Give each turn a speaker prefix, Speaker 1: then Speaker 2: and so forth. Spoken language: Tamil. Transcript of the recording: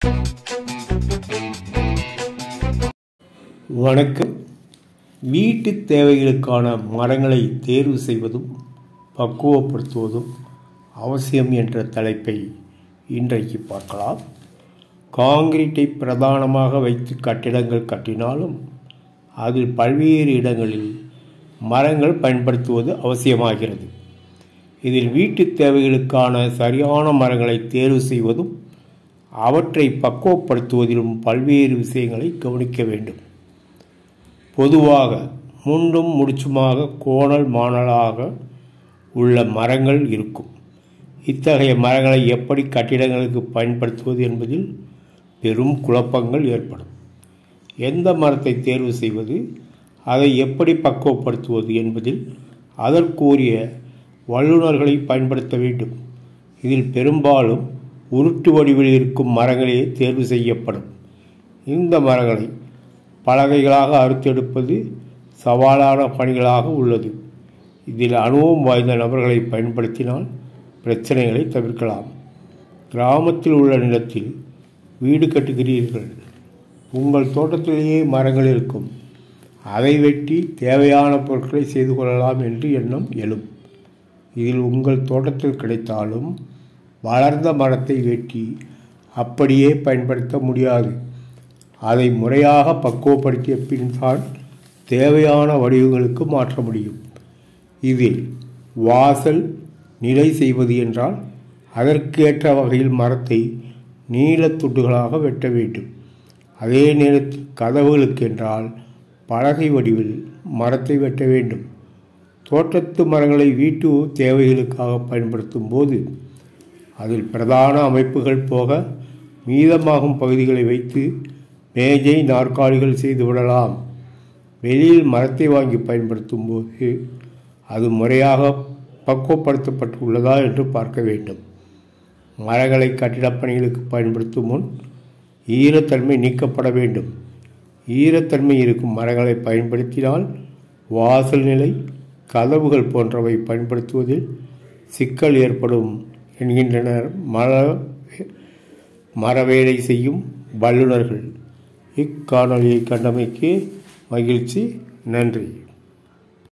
Speaker 1: வணக்கம் வீட்டு தேவைகளுக்கான மரங்களை தேர்வு செய்வதும் பக்குவப்படுத்துவதும் அவசியம் என்ற தலைப்பை இன்றைக்கு பார்க்கலாம் காங்கிரீட்டை பிரதானமாக வைத்து கட்டிடங்கள் கட்டினாலும் அதில் பல்வேறு இடங்களில் மரங்கள் பயன்படுத்துவது அவசியமாகிறது இதில் வீட்டு தேவைகளுக்கான சரியான மரங்களை தேர்வு செய்வதும் அவற்றை பக்குவப்படுத்துவதிலும் பல்வேறு விஷயங்களை கவனிக்க வேண்டும் பொதுவாக முண்டும் முடிச்சுமாக கோணல் மாணலாக உள்ள மரங்கள் இருக்கும் இத்தகைய மரங்களை எப்படி கட்டிடங்களுக்கு பயன்படுத்துவது என்பதில் பெரும் குழப்பங்கள் ஏற்படும் எந்த மரத்தை தேர்வு செய்வது அதை எப்படி பக்குவப்படுத்துவது என்பதில் அதற்குரிய வல்லுநர்களை பயன்படுத்த வேண்டும் இதில் பெரும்பாலும் உருட்டு வடிவில் இருக்கும் மரங்களே தேர்வு செய்யப்படும் இந்த மரங்களை பலகைகளாக அறுத்தெடுப்பது சவாலான பணிகளாக உள்ளது இதில் அனுபவம் வாய்ந்த நபர்களை பயன்படுத்தினால் பிரச்சனைகளை தவிர்க்கலாம் கிராமத்தில் உள்ள நிலத்தில் வீடு கட்டுகிறீர்கள் உங்கள் தோட்டத்திலேயே மரங்கள் இருக்கும் அதை வெட்டி தேவையான பொருட்களை செய்து கொள்ளலாம் என்று எண்ணம் எழும் இதில் உங்கள் தோட்டத்தில் கிடைத்தாலும் வளர்ந்த மரத்தை வெட்டி அப்படியே பயன்படுத்த முடியாது அதை முறையாக பக்குவப்படுத்திய பின்தான் தேவையான வடிவங்களுக்கு மாற்ற முடியும் இதில் வாசல் நிலை செய்வது என்றால் அதற்கேற்ற வகையில் மரத்தை நீளத்துண்டுகளாக வெட்ட வேண்டும் அதே நேரத்தில் கதவுகளுக்கென்றால் பலகை வடிவில் மரத்தை வெட்ட வேண்டும் தோட்டத்து மரங்களை வீட்டு தேவைகளுக்காக பயன்படுத்தும் போது அதில் பிரதான அமைப்புகள் போக மீதமாகும் பகுதிகளை வைத்து மேஜை நாற்காலிகள் செய்து விடலாம் வெளியில் மரத்தை வாங்கி பயன்படுத்தும் போது அது முறையாக பக்குவப்படுத்தப்பட்டுள்ளதா என்று பார்க்க வேண்டும் மரங்களை கட்டிடப் பணிகளுக்கு பயன்படுத்தும் முன் ஈரத்தன்மை நீக்கப்பட வேண்டும் ஈரத்தன்மை இருக்கும் மரங்களை பயன்படுத்தினால் வாசல் நிலை கதவுகள் போன்றவை பயன்படுத்துவதில் சிக்கல் ஏற்படும் என்கின்றனர் மர மரவேலை செய்யும் வல்லுநர்கள் இக்காணொலியை கண்டமைக்கு மகிழ்ச்சி நன்றி